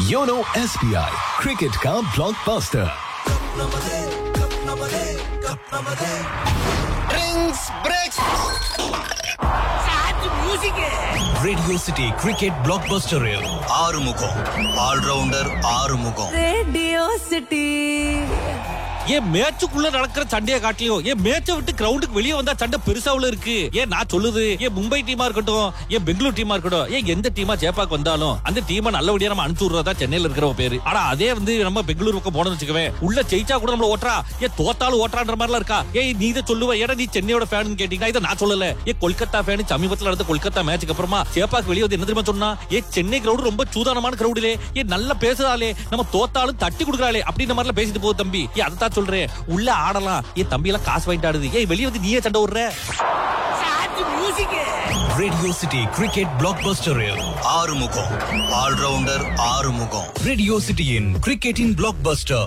YONO SBI cricket का blockbuster drinks breaks radio city cricket blockbuster Arumugam all rounder Arumugam radio city ஏன் மேட்சுக்குள்ள நடக்கிற சண்டையை காட்டியும் ஏன் மேட்சை விட்டு கிரவுண்டுக்கு வெளியே வந்தா சண்டை பெருசாவுல இருக்கு ஏன் நான் சொல்லுது ஏன் மும்பை டீமா இருக்கட்டும் ஏன் பெங்களூர் டீமா இருக்கட்டும் ஏன் எந்த டீமா ஜெயப்பாக்கு வந்தாலும் அந்த டீமை நல்லபடியா நம்ம அனுப்பிச்சு விடுறதா சென்னையில இருக்கிற பேரு ஆனா அதே வந்து நம்ம பெங்களூர் பக்கம் போனோம்னு வச்சுக்கவே உள்ள ஜெயிச்சா கூட நம்மள ஓட்டுறா ஏன் தோத்தாலும் ஓட்டுறான்ற மாதிரிலாம் இருக்கா ஏய் நீ இதை சொல்லுவ ஏடா நீ சென்னையோட ஃபேன் கேட்டீங்கன்னா இதை நான் சொல்லல ஏன் கொல்கத்தா ஃபேன் சமீபத்துல நடந்த கொல்கத்தா மேட்சுக்கு அப்புறமா ஜெயப்பாக்கு வெளியே வந்து என்ன தெரியுமா சொன்னா ஏ சென்னை கிரவுண்ட் ரொம்ப சூதானமான கிரவுடிலே ஏ நல்லா பேசுறாளே நம்ம தோத்தாலும் தட்டி கொடுக்குறாளே அப்படின்ற மாதிரிலாம் பேசிட்டு போகுது தம்பி ஏ அதை தான் சொல்றேன் உள்ள ஆடலாம் ஏ தம்பி எல்லாம் காசு வாங்கிட்டு ஆடுது ஏய் வெளியே வந்து நீயே சண்டை விடுற radio city cricket blockbuster Arumugam all rounder Arumugam radio city in cricket in blockbuster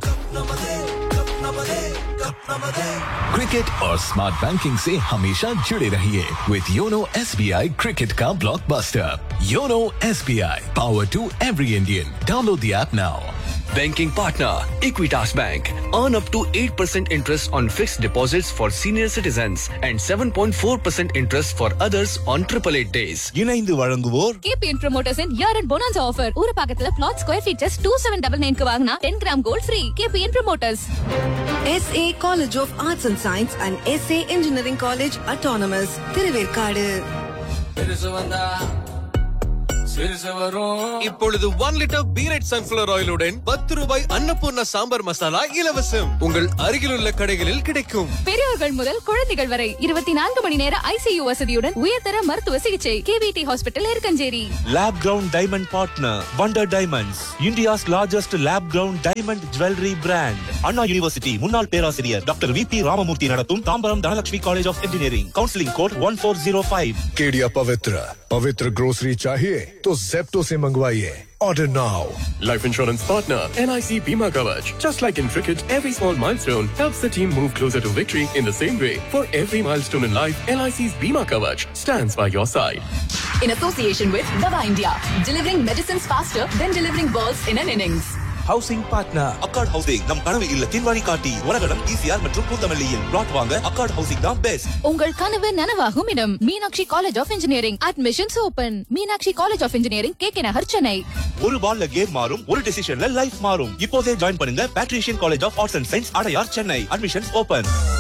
cricket और स्मार्ट बैंकिंग से हमेशा जुड़े रहिए विद योनो एसबीआई क्रिकेट का blockbuster YONO SBI power to every Indian download the app now Banking partner Equitas Bank. Earn up to 8% interest on fixed deposits for senior citizens and 7.4% interest for others on 888 days. இணைந்து வழங்குவோர் KPN promoters year end bonus offer ஒரு பக்கத்துல flat square feet just two seven double நைன்க்கு வாங்கினா ten gram gold free KPN promoters SA College of Arts and Science and SA Engineering College Autonomous Thiruverkadu இப்பொழுது one litre பீரட் sunflower ஆயிலுடன் பத்து ரூபாய் அன்னபூர்ணா சாம்பார் மசாலா இலவசம் உங்கள் அருகிலுள்ள கடைகளில் கிடைக்கும் பெரியவர்கள் முதல் குழந்தைகள் வரை இருபத்தி நான்கு மணி நேர ஐசியு வசதியுடன் உயர்தர மருத்துவ சிகிச்சை KVT hospital Irukkancheri lab grown diamond partner wonder diamonds India's largest lab grown diamond jewellery brand Anna university முன்னாள் பேராசிரியர் டாக்டர் வி பி ராமமூர்த்தி நடத்தும் Tambaram Dhanalakshmi college of engineering counselling code one four zero five केडिया पवित्र पवित्र ग्रोसरी चाहिए तो जेप्टो से मंगवाइए order now Life insurance partner NIC Bima Kavach. Just like in cricket, every small milestone helps the team move closer to victory in the same way. For every milestone in life, NIC's Bima Kavach stands by your side. In association with Dava India, delivering medicines faster than delivering balls in an innings. Housing partner Accord housing நம் கனவு இல்லத்தின் வழிகாட்டி உலகம் ECR மற்றும் பூந்தமல்லியில் flat வாங்க Accord housing தான் best உங்கள் கனவு நனவாகும் இடம் Meenakshi college of engineering admissions open Meenakshi college of engineering K K Nagar Chennai ஒரு பால்ல கேம் மாறும் ஒரு டிசிஷன்ல லைஃப் மாறும் இப்போதே ஜாயின் பண்ணுங்க Patrician college of arts and science Adyar Chennai admissions open